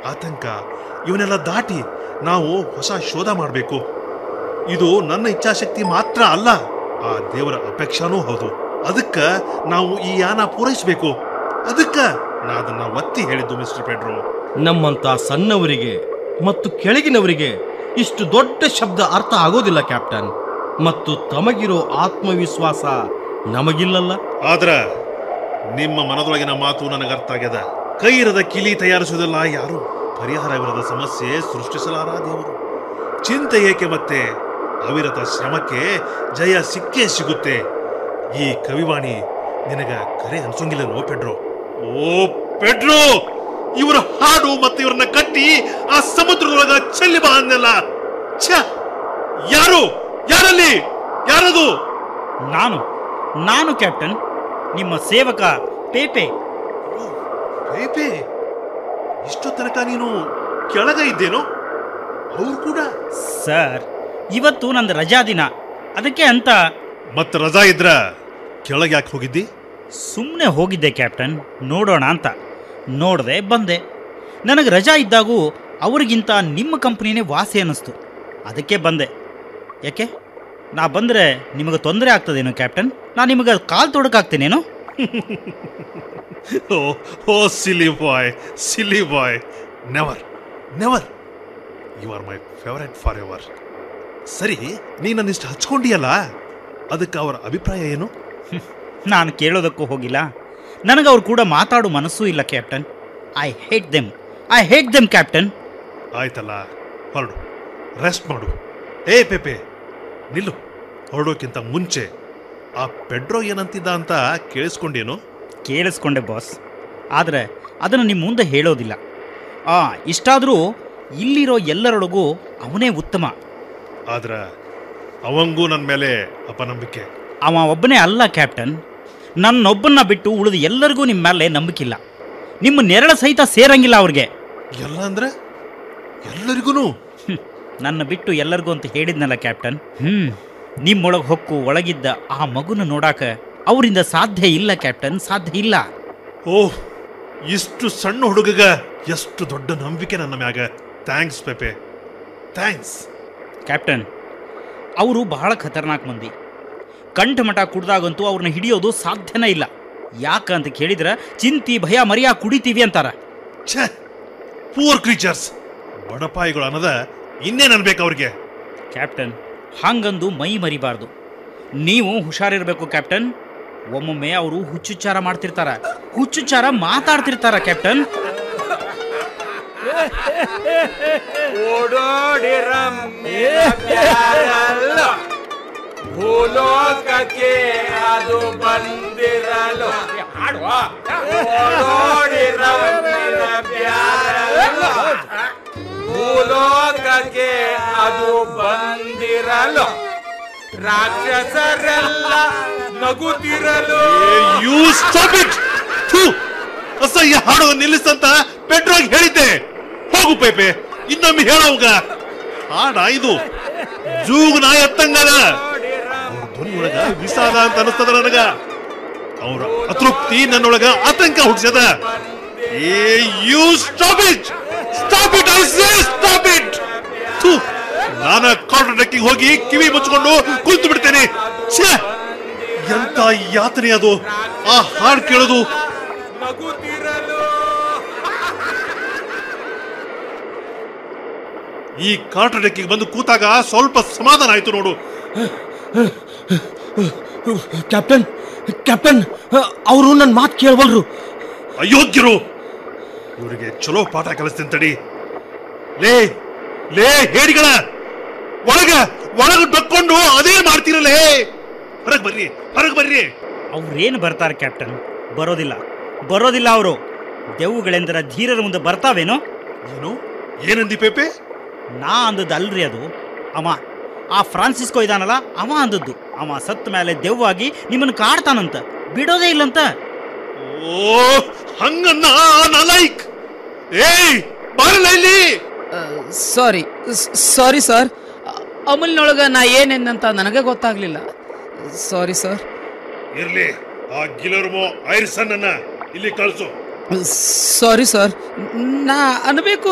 ಆತಂಕ ಇವನ್ನೆಲ್ಲ ದಾಟಿ ನಾವು ಹೊಸ ಶೋಧ ಮಾಡಬೇಕು ಇದು ನನ್ನ ಇಚ್ಛಾಶಕ್ತಿ ಮಾತ್ರ ಅಲ್ಲ ಆ ದೇವರ ಅಪೇಕ್ಷಾನೂ ಹೌದು ಅದಕ್ಕ ನಾವು ಈ ಯಾನ ಪೂರೈಸಬೇಕು ಅದಕ್ಕ ನಾ ಅದನ್ನ ಒತ್ತಿ ಹೇಳಿದ್ದು ಮಿಸ್ಟರ್ ಪೆಡ್ರೋ ನಮ್ಮಂತ ಸಣ್ಣವರಿಗೆ ಮತ್ತು ಕೆಳಗಿನವರಿಗೆ ಇಷ್ಟು ದೊಡ್ಡ ಶಬ್ದ ಅರ್ಥ ಆಗೋದಿಲ್ಲ ಕ್ಯಾಪ್ಟನ್ ಮತ್ತು ತಮಗಿರೋ ಆತ್ಮವಿಶ್ವಾಸ ನಮಗಿಲ್ಲಲ್ಲ ಆದ್ರ ನಿಮ್ಮ ಮನದೊಳಗಿನ ಮಾತು ನನಗೆ ಅರ್ಥ ಆಗ್ಯದ ಕೈರದ ಕಿಲಿ ತಯಾರಿಸುವುದಿಲ್ಲ ಯಾರು ಪರಿಹಾರವಿರದ ಸಮಸ್ಯೆ ಸೃಷ್ಟಿಸಲಾರ ದೇವರು ಚಿಂತೆ ಏಕೆ ಮತ್ತೆ ಅವಿರತ ಶ್ರಮಕ್ಕೆ ಜಯ ಸಿಕ್ಕೇ ಸಿಗುತ್ತೆ ಈ ಕವಿವಾಣಿ ನಿನಗ ಕರೆ ಅನ್ಸೋಂಗಿಲ್ಲನೋ ಪೆಡ್ರೋ ಓ ಪೆಡ್ರೋ ಇವರ ಹಾಡು ಮತ್ತೆ ಇವರನ್ನ ಕಟ್ಟಿ ಆ ಸಮುದ್ರದೊಳಗ ಚೆಲ್ಲಿ ಬಾ ಅಂದೆಲ್ಲ ಛ ಯಾರು ಯಾರಲ್ಲಿ ಯಾರದು ನಾನು ನಾನು ಕ್ಯಾಪ್ಟನ್ ನಿಮ್ಮ ಸೇವಕ ಪೇಪೆ ಬೇಬೆ ಇಷ್ಟು ತನಕ ನೀನು ಕೆಳಗ ಇದ್ದೇನೋ ಅವ್ರು ಕೂಡ ಸರ್ ಇವತ್ತು ನಂದು ರಜಾ ದಿನ ಅದಕ್ಕೆ ಅಂತ ಮತ್ತ ರಜಾ ಇದ್ರ ಕೆಳಗೆ ಯಾಕೆ ಹೋಗಿದ್ದಿ ಸುಮ್ಮನೆ ಹೋಗಿದ್ದೆ ಕ್ಯಾಪ್ಟನ್ ನೋಡೋಣ ಅಂತ ನೋಡದೆ ಬಂದೆ ನನಗೆ ರಜಾ ಇದ್ದಾಗೂ ಅವ್ರಿಗಿಂತ ನಿಮ್ಮ ಕಂಪ್ನಿನೇ ವಾಸಿ ಅನ್ನಿಸ್ತು ಅದಕ್ಕೆ ಬಂದೆ ಯಾಕೆ ನಾ ಬಂದರೆ ನಿಮಗೆ ತೊಂದರೆ ಆಗ್ತದೇನೋ ಕ್ಯಾಪ್ಟನ್ ನಾನು ನಿಮಗೆ ಕಾಲ್ ತೊಡಕಾಗ್ತೇನೇನೋ oh oh silly boy silly boy never never you are my favourite forever ಸರಿ ನೀ ನನ್ನಿಷ್ಟು ಹಚ್ಕೊಂಡಿಯಲ್ಲ ಅದಕ್ಕೆ ಅವರ ಅಭಿಪ್ರಾಯ ಏನು ನಾನು ಕೇಳೋದಕ್ಕೂ ಹೋಗಿಲ್ಲ ನನಗೆ ಅವ್ರು ಕೂಡ ಮಾತಾಡೋ ಮನಸ್ಸೂ ಇಲ್ಲ captain I hate them I hate them captain ಆಯ್ತಲ್ಲ ಹೊರಡು ರೆಸ್ಟ್ ಮಾಡು ಏ ಪೆಪೆ ನಿಲ್ಲು ಹೊರಡೋಕ್ಕಿಂತ ಮುಂಚೆ ಆ ಪೆಡ್ರೋ ಏನಂತಿದ್ದ ಅಂತ ಕೇಳಿಸ್ಕೊಂಡೇನು ಕೇಳಿಸ್ಕೊಂಡೆ ಬಾಸ್ ಆದರೆ ಅದನ್ನು ನಿಮ್ಮ ಮುಂದೆ ಹೇಳೋದಿಲ್ಲ ಆ ಇಷ್ಟಾದರೂ ಇಲ್ಲಿರೋ ಎಲ್ಲರೊಳಗೂ ಅವನೇ ಉತ್ತಮ ಆದ್ರ ಅವಂಗೂ ನನ್ನ ಮೇಲೆ ಅಪನಂಬಿಕೆ ಅವ ಒಬ್ಬನೇ ಅಲ್ಲ ಕ್ಯಾಪ್ಟನ್ ನನ್ನೊಬ್ಬನ್ನ ಬಿಟ್ಟು ಉಳಿದ ಎಲ್ಲರಿಗೂ ನಿಮ್ಮ ಮೇಲೆ ನಂಬಿಕಿಲ್ಲ ನಿಮ್ಮ ನೆರಳ ಸಹಿತ ಸೇರಂಗಿಲ್ಲ ಅವ್ರಿಗೆ ಎಲ್ಲ ಅಂದ್ರೆ ಎಲ್ಲರಿಗೂ ಹ್ಮ್, ನನ್ನ ಬಿಟ್ಟು ಎಲ್ಲರಿಗೂ ಅಂತ ಹೇಳಿದ್ನಲ್ಲ ಕ್ಯಾಪ್ಟನ್ ಹ್ಮ್ ನಿಮ್ಮೊಳಗೆ ಹೊಕ್ಕು ಒಳಗಿದ್ದ ಆ ಮಗುನ ನೋಡಾಕ ಅವರಿಂದ ಸಾಧ್ಯ ಇಲ್ಲ ಕ್ಯಾಪ್ಟನ್ ಸಾಧ್ಯ ಇಲ್ಲ ಓಹ್ ಇಷ್ಟು ಸಣ್ಣ ಹುಡುಗಗ ಎಷ್ಟು ದೊಡ್ಡ ನಂಬಿಕೆ ನನ್ನ ಮ್ಯಾಗ ಥ್ಯಾಂಕ್ಸ್ ಪೆಪೆ ಥ್ಯಾಂಕ್ಸ್ ಕ್ಯಾಪ್ಟನ್ ಅವರು ಬಹಳ ಖತರ್ನಾಕ್ ಮಂದಿ ಕಂಠಮಠ ಕುಡ್ದಾಗಂತೂ ಅವ್ರನ್ನ ಹಿಡಿಯೋದು ಸಾಧ್ಯನೇ ಇಲ್ಲ ಯಾಕ ಅಂತ ಕೇಳಿದ್ರೆ ಚಿಂತಿ ಭಯ ಮರಿಯ ಕುಡಿತೀವಿ ಅಂತಾರ ಛೇ ಪೂರ್ ಕ್ರೀಚರ್ಸ್ ಬಡಪಾಯಿಗಳು ಅನ್ನದ ಇನ್ನೇನ್ ಅನ್ಬೇಕು ಅವ್ರಿಗೆ ಕ್ಯಾಪ್ಟನ್ ಹಾಂಗಂದು ಮೈ ಮರಿಬಾರ್ದು ನೀವು ಹುಷಾರಿರ್ಬೇಕು ಕ್ಯಾಪ್ಟನ್ ಒಮ್ಮೊಮ್ಮೆ ಅವರು ಹುಚ್ಚುಚ್ಚಾರ ಮಾಡ್ತಿರ್ತಾರ ಹುಚ್ಚುಚ್ಚಾರ ಮಾತಾಡ್ತಿರ್ತಾರ ಕ್ಯಾಪ್ಟನ್ ಓಡೋಡಿರಮ್ಮೆ ಪ್ಯಾರಲ್ಲ ಭೂಲೋಕಕ್ಕೆ ಅದು ಬಂದಿರಲು ಓಡೋಡಿರಮ್ಮಿನ ಪ್ಯಾರಲ್ಲ ಭೂಲೋಕಕ್ಕೆ ಅದು ಬಂದಿರಲು ರಾಕ್ಷಸರೆಲ್ಲ ನಗುತ್ತಿರಲು ಯು ಸ್ಟಾಪ್ ಇಟ್ ಅಸಹ್ಯ ಹಾಡು ನಿಲ್ಲಿಸಂತ ಪೆಟ್ರೋಲ್ ಹೇಳಿದ್ದೆ ಹೋಗು ಪೇಪೆ ಇನ್ನೊಮ್ಮೆ ಹೇಳೋಗ ಹಾಡ ಇದು ಜೂಗ್ ನಾಯ ಎತ್ತಂಗದ ಅವ್ರ ಧ್ವನಿ ಒಳಗ ವಿಷಾದ ಅಂತ ಅನಿಸ್ತದ ನನಗ ಅವ್ರ ಅತೃಪ್ತಿ ನನ್ನೊಳಗ ಆತಂಕ ಹುಟ್ಟಿಸದ ಏ you stop it stop it I say stop it ನಾನು ಕಾರ್ಡರ್ ಡೆಕ್ಕಿಗೆ ಹೋಗಿ ಕಿವಿ ಮುಚ್ಕೊಂಡು ಕುಳಿತು ಬಿಡ್ತೇನೆ ಛೇ ಎಂತ ಯಾತನೆ ಅದು ಆ ಹಾಡು ಕೇಳೋದು ನಗುತ್ತಿರಲು ಈ ಕಾರ್ಟರ್ ಡೆಕ್ಕಿಗೆ ಬಂದು ಕೂತಾಗ ಸ್ವಲ್ಪ ಸಮಾಧಾನ ಆಯ್ತು ನೋಡು ಕ್ಯಾಪ್ಟನ್ ಕ್ಯಾಪ್ಟನ್ ಅವರು ನನ್ನ ಮಾತು ಕೇಳವಲ್ರು ಅಯೋಗ್ಯರು ಇವರಿಗೆ ಚಲೋ ಪಾಠ ಕಲಿಸ್ತೇನೆ ತಡಿ ಲೇ ಲೇ ಹೇಡಿಗಳ ಒಳಗ ಒಳಗ ಬಕ್ಕೊಂಡು ಅದೇ ಮಾಡ್ತೀರಲ್ಲೇ ಹೊರಗ್ ಬರ್ರಿ ಹೊರಗ್ ಬರ್ರಿ ಅವ್ರೇನು ಬರ್ತಾರೆ ಕ್ಯಾಪ್ಟನ್ ಬರೋದಿಲ್ಲ ಬರೋದಿಲ್ಲ ಅವರು ದೆವ್ವಗಳೆಂದರ ಧೀರರ ಮುಂದೆ ಬರ್ತಾವೇನೋ ಏನು ಏನಂದಿ ಪೇಪೆ ನಾ ಅಂದದ್ದು ಅಲ್ರಿ ಅದು ಅವ ಆ ಫ್ರಾನ್ಸಿಸ್ಕೋ ಇದಾನಲ್ಲ ಅವ ಅಂದದ್ದು ಅವ ಸತ್ತ ಮೇಲೆ ದೆವ್ವಾಗಿ ನಿಮ್ಮನ್ನು ಕಾಡ್ತಾನಂತ ಬಿಡೋದೇ ಇಲ್ಲಂತ ಓ ಹಂಗನ್ನ ನಲೈಕ್ ಏಯ್ ಬಾರಲ್ಲ ಇಲ್ಲಿ ಸಾರಿ ಸಾರಿ ಸರ್ ಅಮೂಲ್ನೊಳಗ ನಾ ಏನೇನಂತ ನನಗೆ ಗೊತ್ತಾಗ್ಲಿಲ್ಲ ಸಾರಿ ಸರ್ ಇರ್ಲಿ ಆ ಗಿಲರ್ಮೋ ಐರ್ಸನ್ ಅನ್ನ ಇಲ್ಲಿ ಕಳ್ಸು ಸಾರಿ ಸರ್ ನಾ ಅನ್ಬೇಕು